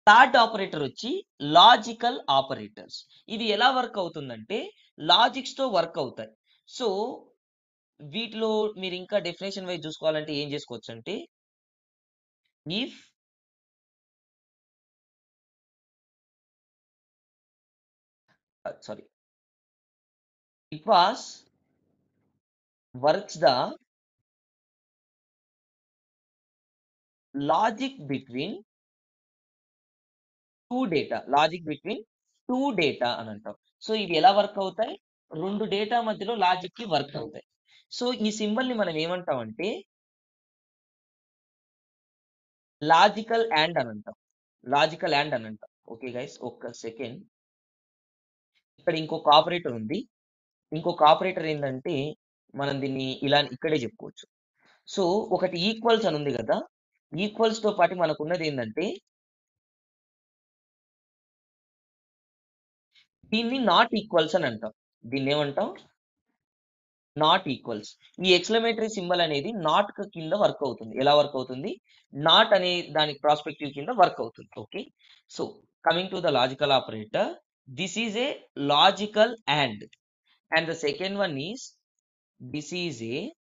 Third operator వచ్చి logical operators ఇది ఎలా వర్క్ అవుతుందంటే లాజిక్స్ తో వర్క్ అవుతాయి సో వీటిలో మీరు ఇంకా డెఫినేషన్ వైజ్ చూసుకోవాలంటే ఏం చేసుకోవచ్చు అంటే if sorry it was works the logic between two data logic between two data అని అంటాం సో ఇవి ఎలా వర్క్ అవుతాయి రెండు డేటా మధ్యలో లాజిక్ కి వర్క్ అవుతాయి సో ఈ సింబల్ ని మనం ఏమంటాం అంటే లాజికల్ అండ్ అని అంటాం లాజికల్ అండ్ అని అంటాం ఓకే గైస్ ఒక్క సెకండ్ ఇక్కడ ఇంకొక ఆపరేటర్ ఉంది ఇంకొక ఆపరేటర్ ఏంటంటే మనం దీన్ని ఇలా ఇక్కడే చెప్పుకోవచ్చు సో ఒకటి ఈక్వల్స్ అని ఉంది కదా ఈక్వల్స్ తో పాటు మనకు ఉన్నది ఏంటంటే దీన్ని నాట్ ఈక్వల్స్ అని అంటాం దీన్ని ఏమంటాం నాట్ ఈక్వల్స్ ఈ ఎక్స్లమేటరీ సింబల్ అనేది నాట్ కింద వర్క్ అవుతుంది ఎలా వర్క్ అవుతుంది నాట్ అనే దానికి ప్రాస్పెక్టివ్ కింద వర్క్ అవుతుంది okay so coming to the logical operator this is a logical and and the second one is this is a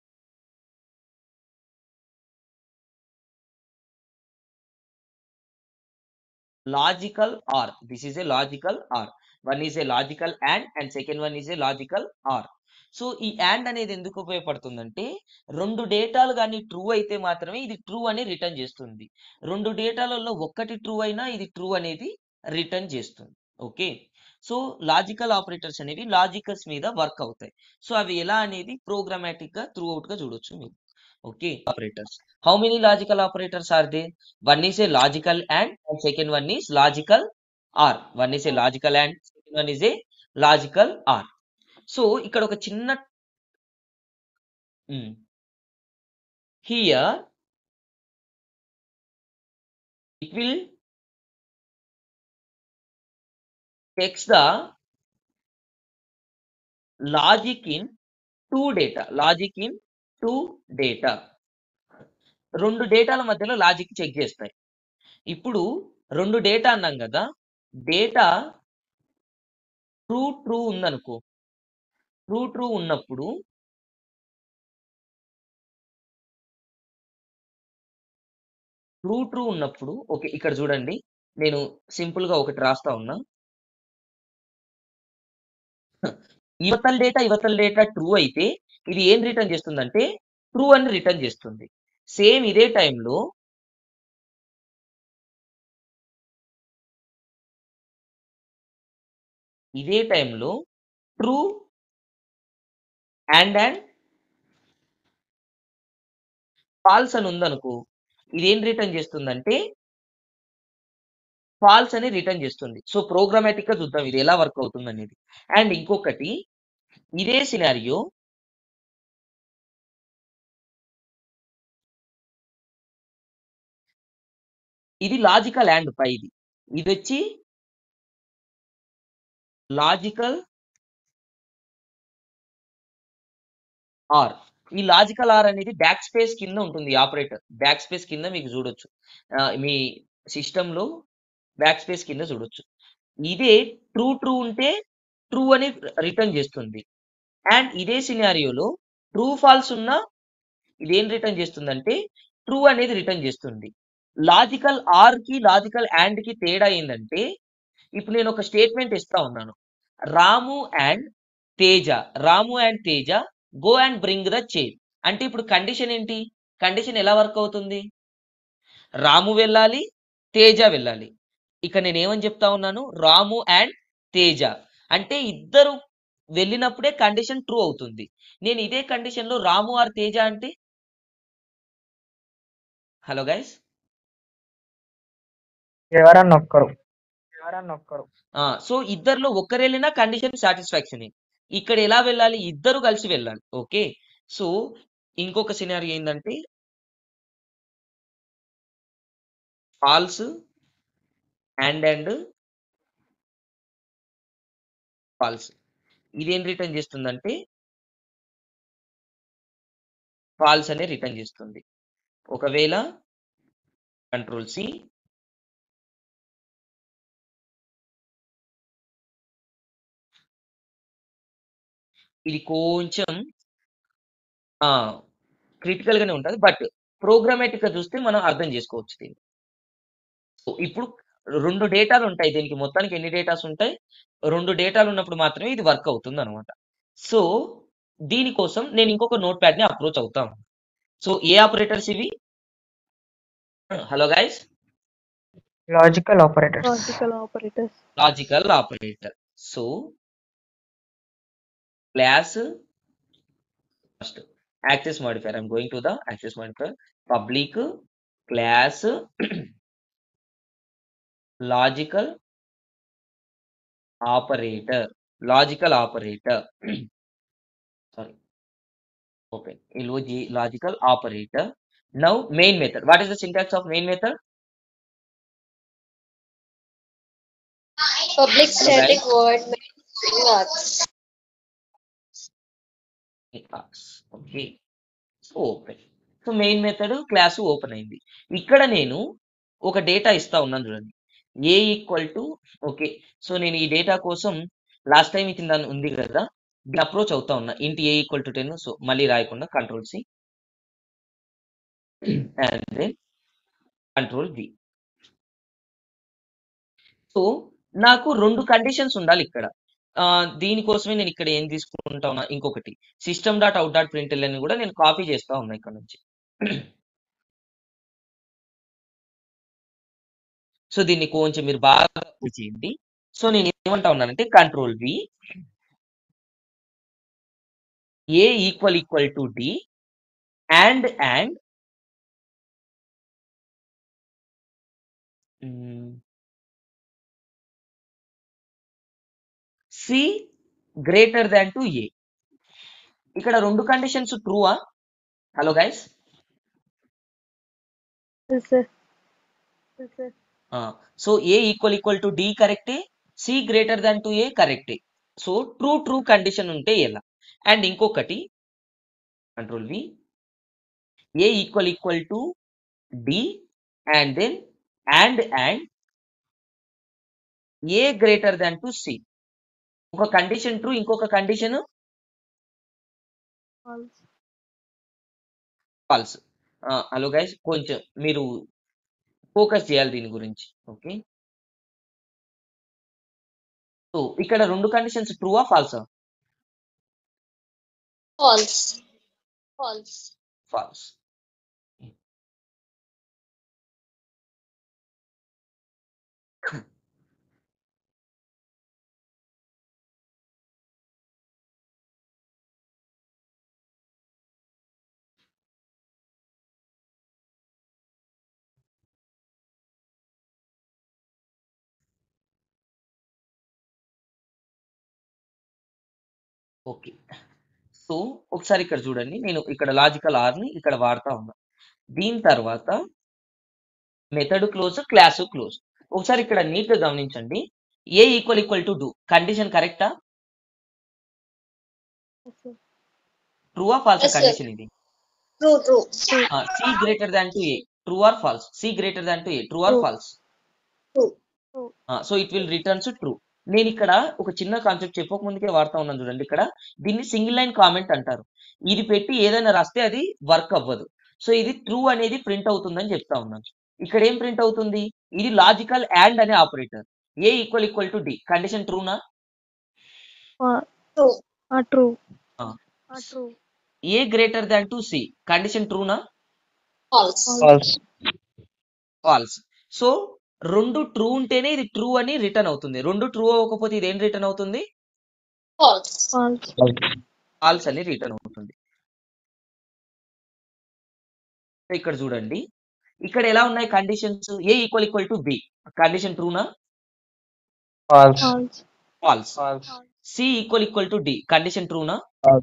logical or this is a logical or one is a logical and and second one is a logical or so ఈ and అనేది ఎందుకు ఉపయోగపడుతుందంటే రెండు డేటాలు కానీ true అయితే మాత్రమే ఇది true అని return చేస్తుంది రెండు డేటాలలో ఒక్కటి ట్రూ అయినా ఇది ట్రూ అనేది రిటర్న్ చేస్తుంది ఓకే సో లాజికల్ ఆపరేటర్స్ అనేవి లాజికల్స్ మీద వర్క్ అవుతాయి సో అవి ఎలా అనేది ప్రోగ్రామాటిక్ గా త్రూ అవుట్ గా చూడొచ్చు మీరు okay operators how many logical operators are they one is a logical and and second one is logical or one is a logical and second one is a logical or so ఇక్కడ ఒక చిన్న here it will takes the logic in two data logic in two data రెండు డేటాల మధ్యలో logic check చేస్తాయి ఇప్పుడు రెండు data అన్నాం కదా డేటా ట్రూ ట్రూ ఉందనుకో ట్రూ ట్రూ ఉన్నప్పుడు ట్రూ ట్రూ ఉన్నప్పుడు ఓకే ఇక్కడ చూడండి నేను సింపుల్ గా ఒకటి రాస్తా ఉన్నా ఇవతల డేటా ఇవతల డేటా ట్రూ అయితే ఇది ఏం రిటర్న్ చేస్తుందంటే ట్రూ అని రిటర్న్ చేస్తుంది సేమ్ ఇదే టైంలో ఇదే టైంలో ట్రూ అండ్ అండ్ ఫాల్స్ అని ఉందనుకో ఇది ఏం రిటర్న్ చేస్తుందంటే ఫాల్స్ అని రిటర్న్ చేస్తుంది సో ప్రోగ్రామాటిక్ గా చూద్దాం ఇది ఎలా వర్క్ అవుతుంది అనేది అండ్ ఇంకొకటి ఇదే సినారియో ఇది లాజికల్ అండ్ పై ఇది ఇది వచ్చి లాజికల్ ఆర్ ఈ లాజికల్ ఆర్ అనేది బ్యాక్ స్పేస్ కింద ఉంటుంది ఆపరేటర్ బ్యాక్ స్పేస్ కింద మీకు చూడొచ్చు ఆ, మీ సిస్టమ్ లో బ్యాక్ స్పేస్ కింద చూడొచ్చు ఇదే ట్రూ ట్రూ ఉంటే ట్రూ అని రిటర్న్ చేస్తుంది అండ్ ఇదే సినారియోలో ట్రూ ఫాల్స్ ఉన్నా ఇదేం రిటర్న్ చేస్తుందంటే ట్రూ అనేది రిటర్న్ చేస్తుంది లాజికల్ ఆర్ కి లాజికల్ అండ్ కి తేడా ఏంటంటే ఇప్పుడు నేను ఒక స్టేట్మెంట్ ఇస్తా ఉన్నాను Ramu and Teja Ramu and Teja go and bring the chair అంటే ఇప్పుడు కండిషన్ ఏంటి కండిషన్ ఎలా వర్క్ అవుతుంది రాము వెళ్ళాలి తేజ వెళ్ళాలి ఇక నేను ఏమని చెప్తా ఉన్నాను రాము అండ్ తేజ అంటే ఇద్దరు వెళ్ళినప్పుడే కండిషన్ ట్రూ అవుతుంది నేను ఇదే కండిషన్ లో రాము ఆర్ తేజ అంటే హలో గైస్ ఎవరన్నా ఒక్కరు ఎవరన్నా ఒక్కరు సో ఇద్దరిలో ఒక్కరు వెళ్ళినా కండిషన్ సాటిస్ఫాక్షన్ ఇక్కడ ఎలా వెళ్ళాలి ఇద్దరు కలిసి వెళ్ళాలి ఓకే సో ఇంకొక సినారీ ఏంటంటే ఫాల్స్ అండ్ అండ్ ఫాల్స్ ఇదేం రిటర్న్ చేస్తుందంటే ఫాల్స్ అనే రిటర్న్ చేస్తుంది ఒకవేళ కంట్రోల్ సి ఇది కొంచెం ఆ క్రిటికల్ గానే ఉంటది బట్ ప్రోగ్రామేటిక్ గా చూస్తే మనం అర్థం చేసుకోవచ్చు దీన్ని సో ఇప్పుడు రెండు డేటాలు ఉంటాయి దీనికి మొత్తానికి ఎన్ని డేటాస్ ఉంటాయి రెండు డేటాలు ఉన్నప్పుడు మాత్రమే ఇది వర్క్ అవుతుంది అనమాట సో దీనికోసం నేను ఇంకొక నోట్ ప్యాడ్ ని అప్రోచ్ అవుతాను సో ఏ ఆపరేటర్స్ ఇవి hello guys logical operators Logical operators. Logical operator so class first access modifier I'm going to the access modifier public class logical operator logical operator sorry open L O G logical operator now main method what is the syntax of main method Public Hello, static guys. void main string args. Okay open so main method class open అయింది ఇక్కడ నేను ఒక data ఇస్తా ఉన్నాను చూడండి A equal to okay so నేను ఈ data కోసం లాస్ట్ టైం ఇచ్చిన దాని ఉంది కదా దీన్ని అప్రోచ్ అవుతా ఉన్నా int A equal to ten so మళ్ళీ రాయకుండా control C and then control V so నాకు రెండు కండిషన్స్ ఉండాలి ఇక్కడ ఆ, దీనికోసమే నేను ఇక్కడ ఏం తీసుకుంటా ఉన్నా ఇంకొకటి system dot out dot print అని కూడా నేను కాపీ చేస్తా ఉన్నా ఇక్కడ నుంచి సో దీన్ని కొంచెం మీరు బాగా చేయండి సో నేను ఏమంటా ఉన్నానంటే control V A equal equal to D and and C greater than to A ఇక్కడ రెండు కండిషన్స్ ట్రూవా hello guys Yes, sir. Yes, sir. So A equal equal to D కరెక్టే C greater than to A కరెక్టే so true true condition ఉంటే ఎలా and ఇంకొకటి control V A equal equal to D and then and and A greater than to C ఒక condition true ఇంకొక condition False. False hello guys కొంచెం మీరు focus చేయాలి దీని గురించి ఓకే సో ఇక్కడ రెండు కండిషన్స్ ట్రూవా ఫాల్సా False. False. False okay so ఒకసారి ఇక్కడ చూడండి నేను ఇక్కడ లాజికల్ ఆర్ ని ఇక్కడ వాడుతా ఉన్నా దీని తర్వాత మెథడ్ క్లోజ్ క్లాస్ క్లోజ్ ఒకసారి ఇక్కడ నీట్ గా గమనించండి A equal equal to do condition కరెక్టా Yes, sir. ట్రూవా ఫాల్స్ Yes, sir. కండిషన్ ఇది True, true. True. C greater than to A true or false C greater than to A true or True. False True. True. So it will returns true నేను ఇక్కడ ఒక చిన్న concept చెప్పక ముందుకే వాడుతా ఉన్నాను చూడండి ఇక్కడ దీన్ని సింగిల్ లైన్ కామెంట్ అంటారు ఇది పెట్టి ఏదైనా రాస్తే అది వర్క్ అవ్వదు సో ఇది ట్రూ అనేది ప్రింట్ అవుతుందని చెప్తా ఉన్నాను ఇక్కడ ఏం ప్రింట్ అవుతుంది ఇది లాజికల్ అండ్ అనే operator A equal equal to D condition ట్రూనా Uh, True. uh, true. Ah. Uh, true. A greater than to C condition ట్రూనా False. ఫాల్స్ ఫాల్స్ సో రెండు ట్రూ ఉంటేనే ఇది ట్రూ అని రిటర్న్ అవుతుంది రెండు ట్రూ అవ్వకపోతే ఇది ఏం రిటర్న్ అవుతుంది False. False. ఫాల్స్ అని రిటర్న్ అవుతుంది సో ఇక్కడ చూడండి ఇక్కడ ఎలా ఉన్నాయి conditions A equal equal to B condition ట్రూనా false False. False false C equal equal to D condition ట్రూనా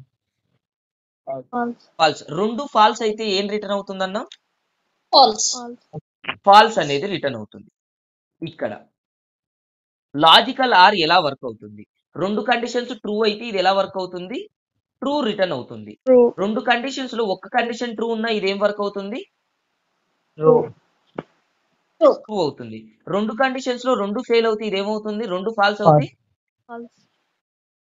False. ఫాల్స్ రెండు ఫాల్స్ అయితే ఏం రిటర్న్ అవుతుందన్న False. False. ఫాల్స్ అనేది రిటర్న్ అవుతుంది ఇక్కడ లాజికల్ ఆర్ ఎలా వర్క్ అవుతుంది రెండు కండిషన్స్ ట్రూ అయితే ఇది ఎలా వర్క్ అవుతుంది ట్రూ రిటర్న్ అవుతుంది True. రెండు కండిషన్స్ లో ఒక కండిషన్ ట్రూ ఉన్నా ఇది ఏం వర్క్ అవుతుంది ట్రూ True. ట్రూ అవుతుంది రెండు కండిషన్స్ లో రెండు ఫెయిల్ అవుతాయి ఇది ఏమవుతుంది రెండు ఫాల్స్ అవుతాయి False.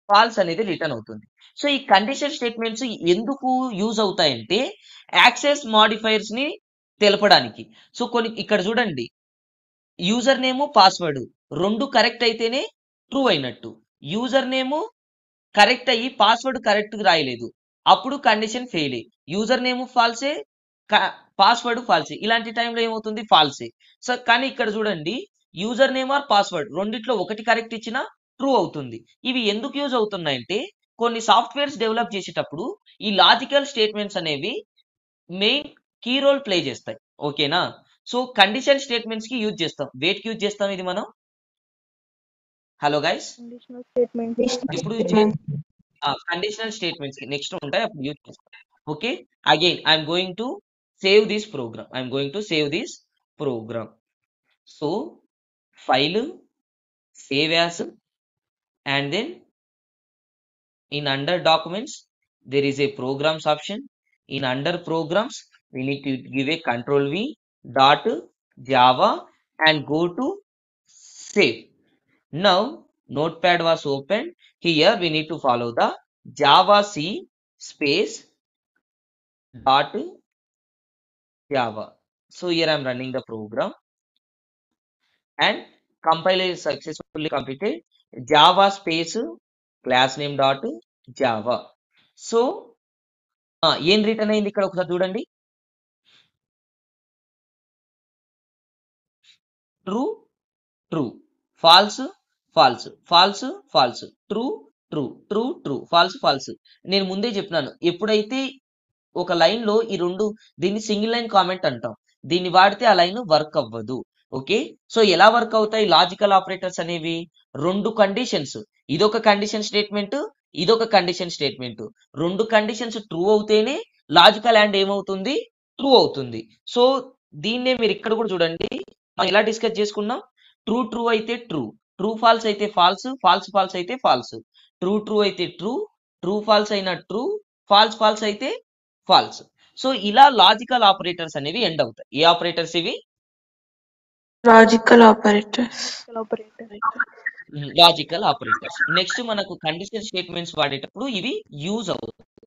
ఫాల్స్ అనేది రిటర్న్ అవుతుంది సో ఈ కండిషన్ స్టేట్మెంట్స్ ఎందుకు యూజ్ అవుతాయంటే యాక్సెస్ మాడిఫైర్స్ ని తెలపడానికి సో కొన్ని ఇక్కడ చూడండి యూజర్ నేము పాస్వర్డ్ రెండు కరెక్ట్ అయితేనే ట్రూ అయినట్టు యూజర్ నేము కరెక్ట్ అయ్యి పాస్వర్డ్ కరెక్ట్ రాయలేదు అప్పుడు కండిషన్ ఫెయిల్ యూజర్ నేమ్ ఫాల్సే పాస్వర్డ్ ఫాల్సే ఇలాంటి టైంలో ఏమవుతుంది ఫాల్సే సో కానీ ఇక్కడ చూడండి యూజర్ నేమ్ ఆర్ పాస్వర్డ్ రెండిట్లో ఒకటి కరెక్ట్ ఇచ్చినా ట్రూ అవుతుంది ఇవి ఎందుకు యూజ్ అవుతున్నాయంటే కొన్ని సాఫ్ట్వేర్స్ డెవలప్ చేసేటప్పుడు ఈ లాజికల్ స్టేట్మెంట్స్ అనేవి మెయిన్ కీ రోల్ ప్లే చేస్తాయి ఓకేనా సో కండిషన్ స్టేట్మెంట్స్ కి యూజ్ చేస్తాం వేటికి యూజ్ చేస్తాం ఇది మనం హలో గైస్ కండిషనల్ స్టేట్మెంట్ ఇప్పుడు కండిషనల్ స్టేట్మెంట్స్ కి నెక్స్ట్ ఉంటాయి అప్పుడు యూజ్ చేస్తాం okay again I'm going to save this program I'm going to save this program so file save as and then in under documents there is a programs option in under programs we need to give a control v dot java and go to save now notepad was opened here we need to follow the java c space dot java so here i'm running the program and compile is successfully completed java space class name dot java so ఏం return అయింది ఇక్కడ ఒకసారి చూడండి true true false false false false true true true true false false నేను ముందే చెప్పినాను ఎప్పుడైతే ఒక లైన్ లో ఈ రెండు దీన్ని సింగిల్ లైన్ కామెంట్ అంటాం దీన్ని వాడితే ఆ లైన్ వర్క్ అవ్వదు ఓకే సో ఎలా వర్క్ అవుతాయి లాజికల్ ఆపరేటర్స్ అనేవి రెండు కండిషన్స్ ఇదొక కండిషన్ స్టేట్మెంట్ ఇదొక కండిషన్ స్టేట్మెంట్ రెండు కండిషన్స్ ట్రూ అవుతేనే లాజికల్ అండ్ ఏమవుతుంది ట్రూ అవుతుంది సో దీన్నే మీరు ఇక్కడ కూడా చూడండి మనం ఎలా డిస్కస్ చేసుకున్నాం ట్రూ ట్రూ అయితే ట్రూ ట్రూ ఫాల్స్ అయితే ఫాల్స్ ఫాల్స్ ఫాల్స్ అయితే ఫాల్స్ ట్రూ ట్రూ అయితే ట్రూ ట్రూ ఫాల్స్ అయిన ట్రూ ఫాల్స్ ఫాల్స్ అయితే ఫాల్స్ సో ఇలా లాజికల్ ఆపరేటర్స్ అనేవి ఎండ్ అవుతాయి ఏ ఆపరేటర్స్ ఇవి logical operators operator logical operators next మనకు కండిషన్ స్టేట్మెంట్స్ వాడేటప్పుడు ఇవి యూజ్ అవుతాయి